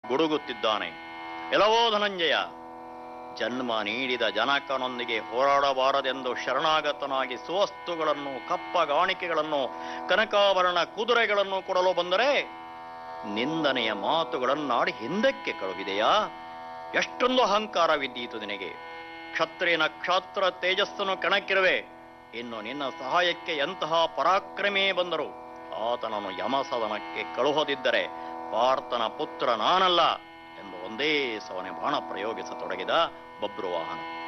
ಗುಡುಗುತ್ತಿದ್ದಾನೆ ಎಲ್ಲವೋ ಧನಂಜಯ ಜನ್ಮ ನೀಡಿದ ಜನಕನೊಂದಿಗೆ ಹೋರಾಡಬಾರದೆಂದು ಶರಣಾಗತನಾಗಿ ಸುವಸ್ತುಗಳನ್ನು ಕಪ್ಪಗಾಣಿಕೆಗಳನ್ನು ಕನಕಾಭರಣ ಕುದುರೆಗಳನ್ನು ಕೊಡಲು ಬಂದರೆ ನಿಂದನೆಯ ಮಾತುಗಳನ್ನಾಡಿ ಹಿಂದಕ್ಕೆ ಕಳುಹಿದೆಯಾ ಎಷ್ಟೊಂದು ಅಹಂಕಾರವಿದ್ದೀತು ನಿನಗೆ ಕ್ಷತ್ರಿಯನ ಕ್ಷಾತ್ರ ತೇಜಸ್ಸನ್ನು ಕಣಕ್ಕಿರುವೆ ಇನ್ನು ನಿನ್ನ ಸಹಾಯಕ್ಕೆ ಎಂತಹ ಪರಾಕ್ರಮೇ ಬಂದರು ಆತನನ್ನು ಯಮಸದನಕ್ಕೆ ಕಳುಹದಿದ್ದರೆ ಪಾರ್ಥನ ಪುತ್ರ ನಾನಲ್ಲ ಎಂದು ಒಂದೇ ಸವನೆ ಬಾಣ ಪ್ರಯೋಗಿಸತೊಡಗಿದ ಬಬ್ರುವಾಹನ